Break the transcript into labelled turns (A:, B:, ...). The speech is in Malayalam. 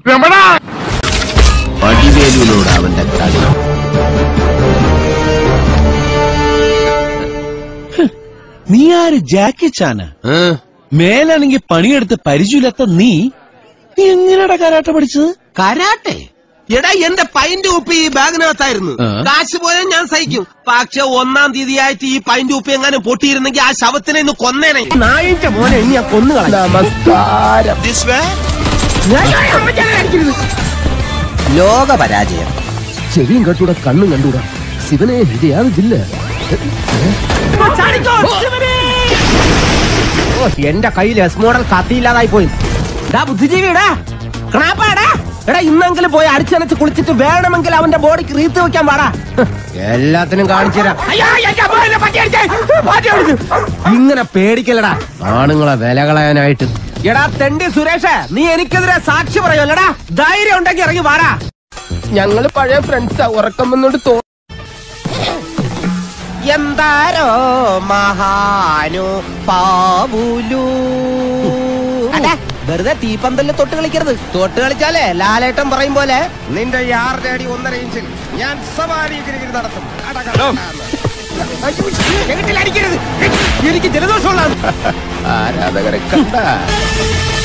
A: വടിവേലുവിനോട് അവന്റെ കളി
B: നീ ആര് ജാക്കി ചാന
A: ഏ?
B: മേലാണെങ്കിൽ പണിയെടുത്ത് പരിചയമില്ലാത്ത നീ നീ എങ്ങനെയാടാ കരാട്ട പഠിച്ചത്
A: കരാട്ടെ എടാ എന്റെ പൈന്റ് ഉപ്പ് ഈ ബാഗിനകത്തായിരുന്നു
B: ആ.
A: കാശ് പോയാൽ ഞാൻ സഹിക്കും പക്ഷെ ഒന്നാം തീയതി ആയിട്ട് ഈ പൈന്റ് ഉപ്പ് എങ്ങാനും പൊട്ടിയിരുന്നെങ്കിൽ ആ ശവത്തിനെ ഇന്ന് കൊന്നേനെ
C: നായിന്റെ മോനെ ഇനി ഞാൻ കൊന്നു നമസ്കാരം
A: ലോക പരാജയം
C: ചെവിയും കണ്ടൂടാ കണ്ണും കണ്ടൂടാ ശിവനെ ഇത് യാതൊരു ജില്ല ഓ, എന്റെ കയ്യിൽ എസ് മോഡൽ കത്തിയില്ലാതായി പോയി ഡാ ബുദ്ധിജീവിടാ ക്രാപ്പാടാ എടാ ഇന്നെങ്കിലും പോയി അടിച്ചനച്ച് കുളിച്ചിട്ട് വേണമെങ്കിൽ അവന്റെ ബോഡിക്ക് റീത്ത് വെക്കാൻ പാടാ എല്ലാത്തിനും കാണിച്ചു തരാം ഇങ്ങനെ പേടിക്കലടാ ആണുങ്ങളെ വില കളയാനായിട്ട് എടാ തെണ്ടി സുരേഷ് നീ എനിക്കെതിരെ സാക്ഷി പറയുമല്ലടാ ധൈര്യം ഉണ്ടെങ്കിൽ ഇറങ്ങി വാടാ ഞങ്ങള് പഴയ ഫ്രണ്ട്സാ ഉറക്കം വന്നോണ്ട് തോ എന്താരോ മഹാനു പാവുലു വെറുതെ തീപ്പന്തലിൽ തൊട്ട് കളിക്കരുത് തൊട്ട് കളിച്ചാലേ ലാലേട്ടൻ പറയും പോലെ നിന്റെ യാറിന്റെ അടി ഒന്നര ഇഞ്ചിൽ ഞാൻ സവാരി ഗിരിഗിരി നടത്തും അടക്കം. അയ്യോ, എങ്ങട്ടിൽ അടിക്കരുത് എനിക്ക് ജലദോഷമുള്ള ആരാധകരെ കണ്ട